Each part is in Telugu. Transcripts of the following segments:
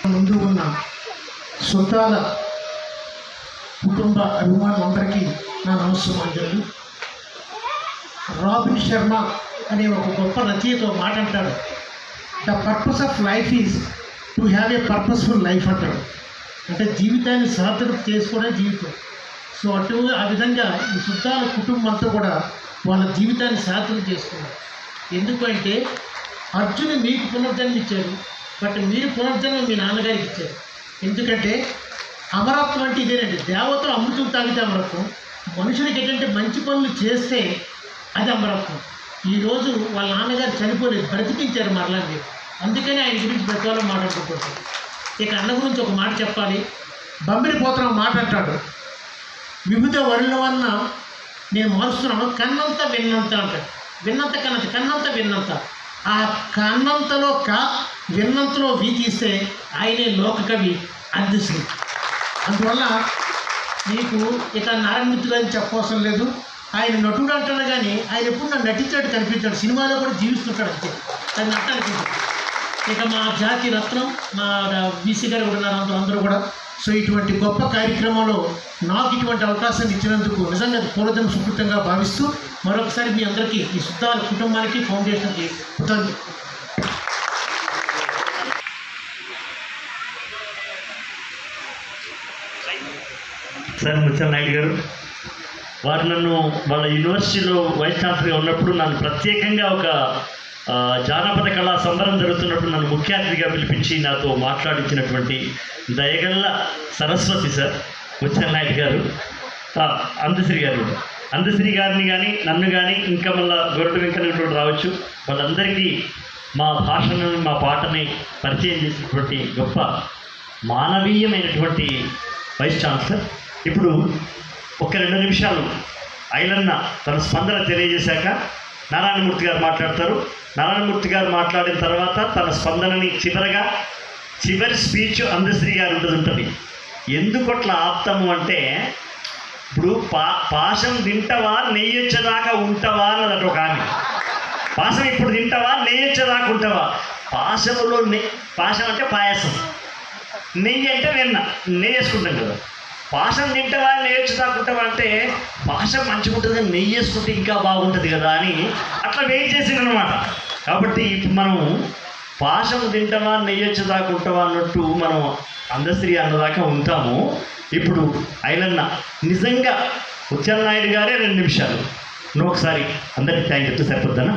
ముందు ఉన్న సుల్తాల కుటుంబ అభిమానులందరికీ నా నమస్కారాలు రాబిన్ శర్మ అనే ఒక గొప్ప రచయిత ఒక మాట అంటాడు the purpose of life is to have a purposeful life అంటాడు అంటే జీవితాన్ని సార్థకత చేసుకోవడం జీవితం సో అటు ఆ విధంగా ఈ సుల్తాల కుటుంబంతో కూడా వాళ్ళ జీవితాన్ని సార్థకం చేసుకున్నారు ఎందుకంటే అర్జును మీకు పునర్జన్మ ఇచ్చాడు బట్ మీరు పునర్జన్మ మీ నాన్నగారికి ఇచ్చారు ఎందుకంటే అమరత్వం అంటే ఇదేనండి దేవత అమృతం తాగితే అమరత్వం మనుషులకి ఏంటంటే మంచి పనులు చేస్తే అది అమరత్వం ఈరోజు వాళ్ళ నాన్నగారు చనిపోలేదు బ్రతికించారు మరలా మీరు అందుకని ఆయన గురించి ప్రతి వాళ్ళు మాట్లాడుకుంటుంటారు ఇక అన్న గురించి ఒక మాట చెప్పాలి బంబిరి పోతున్న మాట అంటాడు వివిధ వరుల వలన నేను మారుస్తున్నాను కన్నంత విన్నంత అంటాడు విన్నంత కన్నంత కన్నంత విన్నంత ఆ కన్నంతలో క విన్నంతలో వి తీస్తే ఆయనే లోక కవి అందశ్రీ అందువల్ల మీకు ఇక నారాయణమూర్తి గారిని చెప్పవసరం లేదు ఆయన నటుడు అంటాడు కానీ ఆయన ఎప్పుడు నన్ను నటించాడు కనిపించాడు సినిమాలో కూడా జీవిస్తుంటాడు అంతే అది నట్టానికి ఇక మా జాతి రత్నం మా బీసీ గారు కూడా ఉన్నారు అందరూ అందరూ కూడా సో ఇటువంటి గొప్ప కార్యక్రమంలో నాకు ఇటువంటి అవకాశం ఇచ్చినందుకు నిజంగా అది పూర్వజన్మ సుకృతంగా భావిస్తూ మరొకసారి మీ అందరికీ ఈ శుద్ధాల కుటుంబానికి ఫౌండేషన్కి కృతజ్ఞతలు సార్ ముచ్చల్ నాయుడు గారు వారు నన్ను వాళ్ళ యూనివర్సిటీలో వైస్ ఛాన్సలర్గా ఉన్నప్పుడు నన్ను ప్రత్యేకంగా ఒక ఆ, జానపద కళా సంబరం జరుగుతున్నప్పుడు నన్ను ముఖ్య అతిథిగా పిలిపించి నాతో మాట్లాడించినటువంటి దయగల్ల సరస్వతి సార్ ముచ్చల్ నాయుడు గారు ఆ, అందశ్రీ గారు అందశ్రీ గారిని కానీ నన్ను కానీ ఇంకా మళ్ళా గొర్రెడు వెంకట రావచ్చు వాళ్ళందరికీ మా భాషను మా పాటని పరిచయం చేసినటువంటి గొప్ప మానవీయమైనటువంటి వైస్ ఛాన్సలర్ ఇప్పుడు ఒక రెండు నిమిషాలు ఐలన్న తన స్పందన తెలియజేశాక నారాయణమూర్తి గారు మాట్లాడతారు నారాయణమూర్తి గారు మాట్లాడిన తర్వాత తన స్పందనని చివరగా చివరి స్పీచ్ అందశ్రీ గారు ఉంటుంది ఉంటుంది ఎందుకు అట్లా ఆప్తము అంటే ఇప్పుడు పా పాశం తింటవా నెయ్యొచ్చేదాకా ఉంటావా అన్నదట ఒక ఆమె పాశం ఇప్పుడు తింటావా నెయ్యొచ్చేదాకా ఉంటావా పాశములో నె పాశం అంటే పాయసం నెయ్యి అంటే వెన్న నెయ్యి వేసుకుంటాం కదా పాశం తింటావా నెయ్యి వచ్చేదాకుంటావా అంటే పాశం మంచిగా ఉంటుంది కానీ నెయ్యి వేసుకుంటే ఇంకా బాగుంటుంది కదా అని అట్లా వెయిట్ చేసింది అనమాట కాబట్టి ఇప్పుడు మనం పాశం తింటావా నెయ్యి వచ్చేదాకుంటావా అన్నట్టు మనం అందశ్రీ అన్నదాకా ఉంటాము ఇప్పుడు ఐలన్న నిజంగా ఉచ్చల్ నాయుడు గారే రెండు నిమిషాలు నువ్వు ఒకసారి అందరికీ థ్యాంక్ చెప్తే సరిపోద్దనా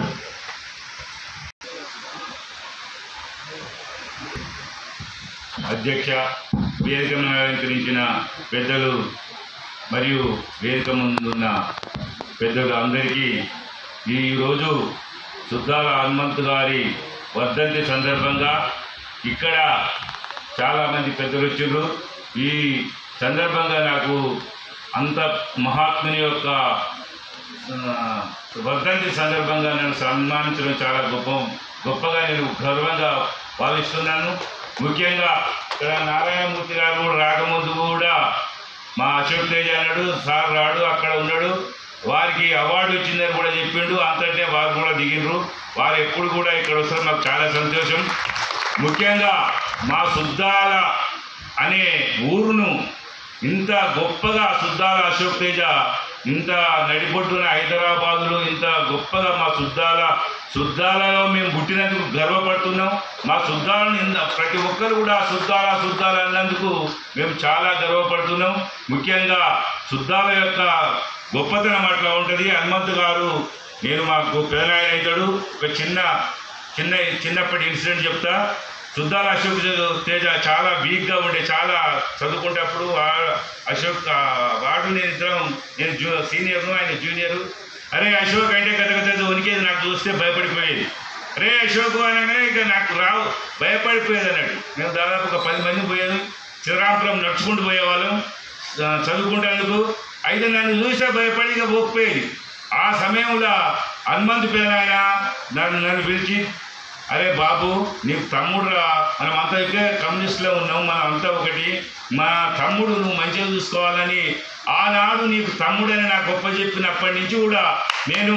అధ్యక్ష వేదికను అలంకరించిన పెద్దలు మరియు వేదిక ముందున్న పెద్దలు అందరికీ ఈరోజు సుద్దాల హనుమంత్ గారి వర్ధంతి సందర్భంగా ఇక్కడ చాలామంది పెద్దలు వచ్చిండ్రు ఈ సందర్భంగా నాకు అంత మహాత్ముని యొక్క ఆ, వర్ధంతి సందర్భంగా నన్ను సన్మానించడం చాలా గొప్ప గొప్పగా నేను గర్వంగా భావిస్తున్నాను ముఖ్యంగా ఇక్కడ నారాయణమూర్తి గారు కూడా రాకముందు కూడా మా అశోక్ తేజ్ అన్నాడు సార్ రాడు అక్కడ ఉన్నాడు వారికి అవార్డు వచ్చిందని కూడా చెప్పిండు అంతటే వారు కూడా దిగిండ్రు వారు ఎప్పుడు కూడా ఇక్కడ వస్తారు మాకు చాలా సంతోషం ముఖ్యంగా మా సుద్దాల అనే ఊరును ఇంత గొప్పగా సుద్దాల అశోక్ తేజ ఇంత నడిపొట్టున హైదరాబాదులో ఇంత గొప్పగా మా సుద్దాల సుద్దాలలో మేము పుట్టినందుకు గర్వపడుతున్నాం మా సుద్దాలను ఇంత ప్రతి ఒక్కరు కూడా సుద్దాల సుద్దాల అన్నందుకు మేము చాలా గర్వపడుతున్నాం ముఖ్యంగా సుద్దాల యొక్క గొప్పతనం అట్లా ఉంటుంది హనుమంత్ గారు నేను మాకు పెదనాయన అవుతాడు ఒక చిన్న చిన్న చిన్నప్పటి ఇన్సిడెంట్ చెప్తా సుద్దాల అశోక్ తేజ చాలా వీక్గా ఉండే చాలా చదువుకునేటప్పుడు ఆ- అశోక్ ఆ వాడు నేను ఇద్దరం నేను జూ సీనియర్ను ఆయన జూనియరు అరే అశోక్ అంటే కథ కథ ఉనికేది నాకు చూస్తే భయపడిపోయేది అరే అశోక్ అనగానే ఇక నాకు రావు భయపడిపోయేది అన్నాడు మేము దాదాపు ఒక పది మంది పోయేది శ్రీరామపురం నడుచుకుంటూ పోయేవాళ్ళం ఆ, చదువుకుంటేందుకు అయితే నన్ను చూసే భయపడి ఇక పోకపోయేది ఆ సమయంలో హనుమంతు పేరు ఆయన నన్ను నన్ను పిలిచి అరే బాబు నీకు తమ్ముడు రా మనం అంతా ఇక్కడే కమ్యూనిస్ట్లో ఉన్నాం మనం అంతా ఒకటి మా తమ్ముడు నువ్వు మంచిగా చూసుకోవాలని ఆనాడు నీకు తమ్ముడని నాకు గొప్ప చెప్పినప్పటి నుంచి కూడా నేను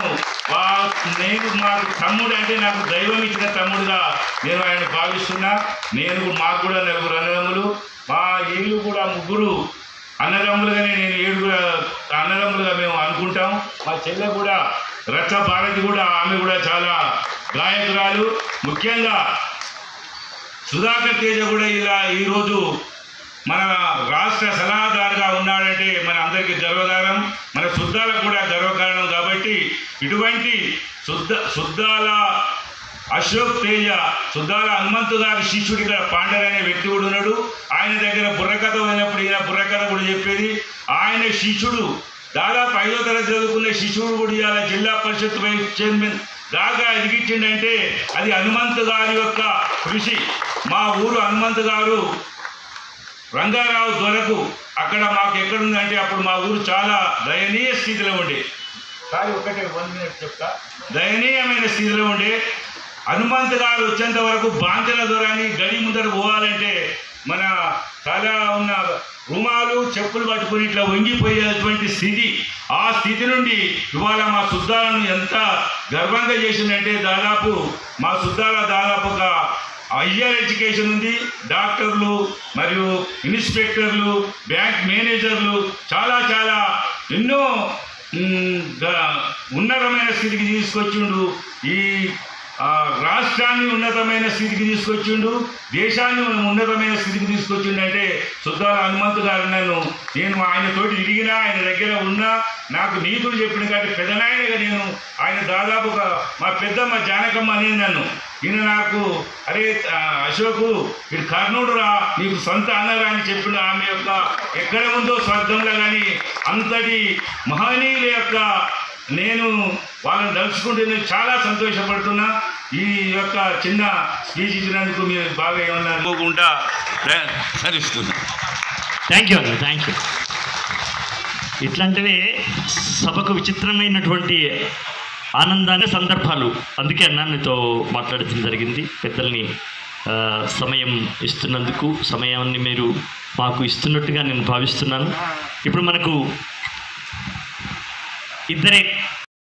వా నేను మాకు తమ్ముడు అంటే నాకు దైవం ఇచ్చిన తమ్ముడుగా నేను ఆయన భావిస్తున్నా నేను మాకు కూడా నలుగురు అన్నదమ్ములు మా ఇల్లు కూడా ముగ్గురు అన్నదమ్ములుగానే నేను ఏడుగురు అన్నదమ్ములుగా మేము అనుకుంటాం మా చెల్లె కూడా రచ్చ భారతి కూడా ఆమె కూడా చాలా గాయకురాలు ముఖ్యంగా సుధాకర్ తేజ కూడా ఇలా ఈరోజు మన రాష్ట్ర సలహాదారుగా ఉన్నాడంటే మన అందరికీ గర్వకారణం మన శుద్ధాలకు కూడా గర్వకారణం కాబట్టి ఇటువంటి శుద్ధ శుద్ధాల అశోక్ తేజ శుద్ధాల హనుమంతు గారి శిష్యుడిగా పాండర్ అనే వ్యక్తి కూడా ఉన్నాడు ఆయన దగ్గర బుర్రకథ పోయినప్పుడు ఈయన బుర్రకథ కూడా చెప్పేది ఆయన శిష్యుడు దాదాపు ఐదో తరగతి చదువుకునే శిష్యుడు కూడా ఇవాళ జిల్లా పరిషత్ వైస్ చైర్మన్ దాకా ఎదిగించిండంటే అది హనుమంతు గారి యొక్క కృషి మా ఊరు హనుమంతు గారు రంగారావు దొరకు అక్కడ మాకు ఎక్కడుందంటే అప్పుడు మా ఊరు చాలా దయనీయ స్థితిలో ఉండే సారీ ఒకటే వన్ మినిట్ చెప్తా దయనీయమైన స్థితిలో ఉండే హనుమంత్ గారు వచ్చేంత వరకు బాంచల దొరని గడి ముందర పోవాలంటే మన చాలా ఉన్న రుమాలు చెప్పులు పట్టుకుని ఇట్లా వంగిపోయేటువంటి స్థితి ఆ స్థితి నుండి ఇవాళ మా శుద్ధాలను ఎంత గర్వంగా చేసిందంటే దాదాపు మా శుద్ధాల దాదాపు ఒక హయ్యర్ ఎడ్యుకేషన్ ఉంది డాక్టర్లు మరియు ఇన్స్పెక్టర్లు బ్యాంక్ మేనేజర్లు చాలా చాలా ఎన్నో మ్, గ- ఉన్నతమైన స్థితికి తీసుకొచ్చిండు ఈ ఆ, రాష్ట్రాన్ని ఉన్నతమైన స్థితికి తీసుకొచ్చిండు దేశాన్ని ఉన్నతమైన స్థితికి తీసుకొచ్చిండు అంటే సుద్దాల హనుమంతు గారు నన్ను నేను ఆయన తోటి తిరిగినా ఆయన దగ్గర ఉన్నా నాకు నీతులు చెప్పిన కాబట్టి పెదనాయనగా నేను ఆయన దాదాపుగా మా పెద్దమ్మ జానకమ్మ అనేది నన్ను ఈయన నాకు అరే ఆ, అశోకు ఇది కర్ణుడు రా నీకు సొంత అన్నరా అని చెప్పిన ఆమె యొక్క ఎక్కడ ఉందో స్వర్గంలో కానీ అంతటి మహనీయుల యొక్క నేను వాళ్ళని తలుచుకుంటే నేను చాలా సంతోషపడుతున్నా ఈ యొక్క చిన్న స్పీచ్ ఇచ్చినందుకు మీరు బాగా ఏమన్నా అనుకోకుండా సరిస్తున్నా థ్యాంక్ యూ అన్న థ్యాంక్ యూ ఇట్లాంటివే సభకు విచిత్రమైనటువంటి ఆనందాన్ని సందర్భాలు అందుకే అన్న నీతో మాట్లాడటం జరిగింది పెద్దల్ని ఆ, సమయం ఇస్తున్నందుకు సమయాన్ని మీరు మాకు ఇస్తున్నట్టుగా నేను భావిస్తున్నాను ఇప్పుడు మనకు ఇద్దరే